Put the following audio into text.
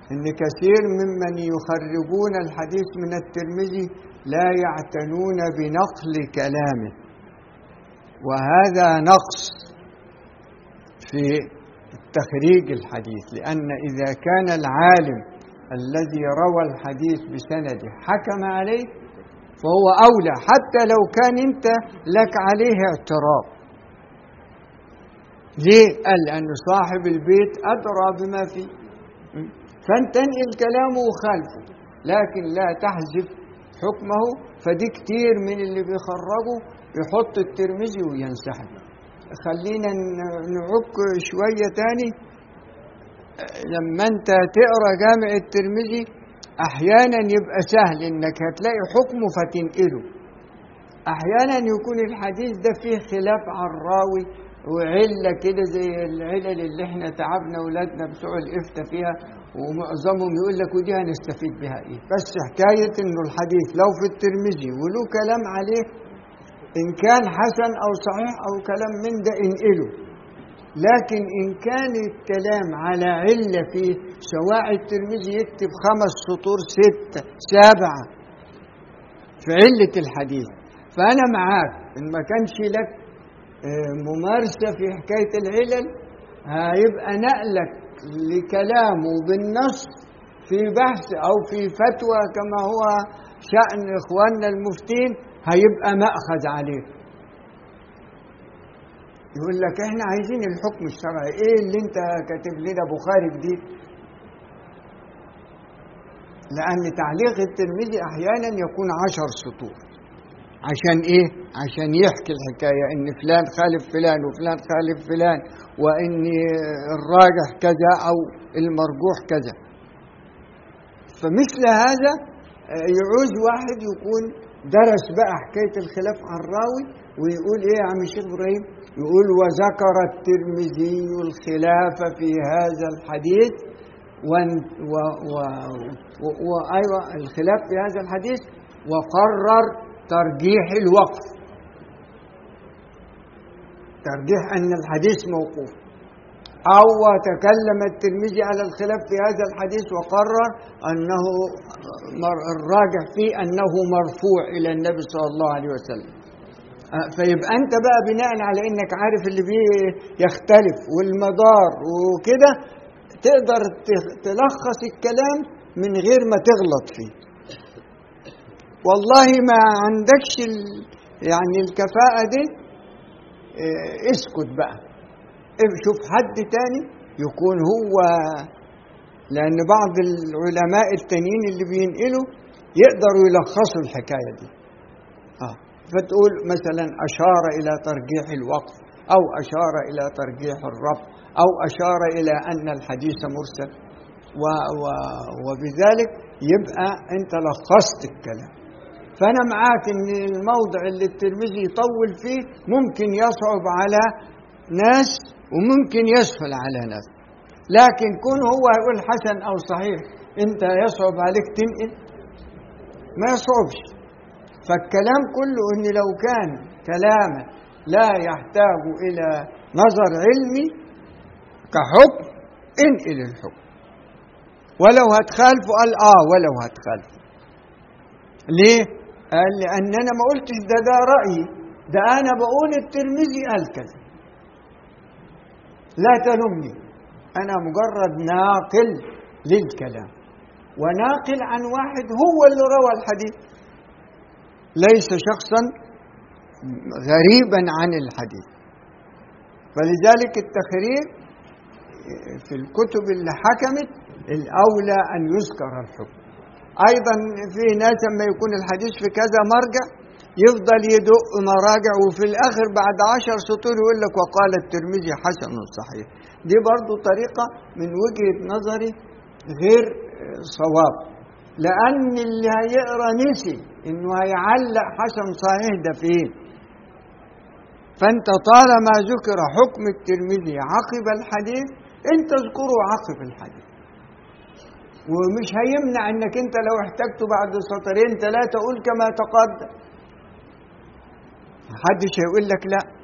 ان كثير ممن يخرجون الحديث من الترمذي لا يعتنون بنقل كلامه وهذا نقص في تخريج الحديث لأن إذا كان العالم الذي روى الحديث بسنده حكم عليه فهو أولى حتى لو كان أنت لك عليه اعتراض ليه؟ قال لأن صاحب البيت أدرى بما فيه فأنت انقل كلامه وخالفه لكن لا تحذف حكمه فدي كتير من اللي بيخرجوا يحط الترمذي وينسحب خلينا نعك شوية تاني لما انت تقرا جامع الترمذي احيانا يبقى سهل انك هتلاقي حكمه فتنقله احيانا يكون الحديث ده فيه خلاف عن الراوي وعله كده زي العلل اللي احنا تعبنا اولادنا بتوع الافتاء فيها ومعظمهم يقول لك ودي هنستفيد بها ايه بس حكايه انه الحديث لو في الترمذي وله كلام عليه ان كان حسن او صحيح او كلام من ده انقله لكن إن كان الكلام على علة فيه سواء الترمذي يكتب خمس سطور ستة سبعة في علة الحديث فأنا معاك إن ما كانش لك ممارسة في حكاية العلل هيبقى نقلك لكلامه بالنص في بحث أو في فتوى كما هو شأن إخواننا المفتين هيبقى مأخذ عليه يقول لك احنا عايزين الحكم الشرعي ايه اللي انت كاتب لنا بخاري جديد لان تعليق الترمذي احيانا يكون عشر سطور عشان ايه عشان يحكي الحكاية ان فلان خالف فلان وفلان خالف فلان وان الراجح كذا او المرجوح كذا فمثل هذا يعوز واحد يكون درس بقى حكاية الخلاف عن الراوي ويقول ايه يا عم الشيخ ابراهيم يقول وذكر الترمذي الخلاف في هذا الحديث و و و و وأيوة الخلاف في هذا الحديث وقرر ترجيح الوقف ترجيح أن الحديث موقوف أو تكلم الترمذي على الخلاف في هذا الحديث وقرر أنه الراجح فيه أنه مرفوع إلى النبي صلى الله عليه وسلم فيبقى انت بقى بناء على انك عارف اللي بيه يختلف والمدار وكده تقدر تلخص الكلام من غير ما تغلط فيه والله ما عندكش ال يعني الكفاءة دي اه اسكت بقى شوف حد تاني يكون هو لأن بعض العلماء التانيين اللي بينقلوا يقدروا يلخصوا الحكاية دي آه. فتقول مثلا أشار إلى ترجيح الوقف أو أشار إلى ترجيح الرفع أو أشار إلى أن الحديث مرسل و و وبذلك يبقى أنت لخصت الكلام فأنا معاك أن الموضع اللي الترمذي يطول فيه ممكن يصعب على ناس وممكن يسهل على ناس لكن كون هو يقول حسن أو صحيح أنت يصعب عليك تنقل ما يصعبش فالكلام كله ان لو كان كلاما لا يحتاج الى نظر علمي كحكم انقل الحكم ولو هتخالفه قال اه ولو هتخالفه ليه قال لان انا ما قلتش ده ده رايي ده انا بقول الترمذي قال كذا لا تلومني انا مجرد ناقل للكلام وناقل عن واحد هو اللي روى الحديث ليس شخصا غريبا عن الحديث فلذلك التخريج في الكتب اللي حكمت الأولى أن يذكر الحكم أيضا في ناس لما يكون الحديث في كذا مرجع يفضل يدق مراجع وفي الآخر بعد عشر سطور يقول لك وقال الترمذي حسن صحيح دي برضو طريقة من وجهة نظري غير صواب لأن اللي هيقرأ نسي إنه هيعلق حسن صحيح ده فين فأنت طالما ذكر حكم الترمذي عقب الحديث أنت اذكره عقب الحديث ومش هيمنع انك انت لو احتجته بعد سطرين ثلاثة قول كما تقدم محدش هيقول لك لا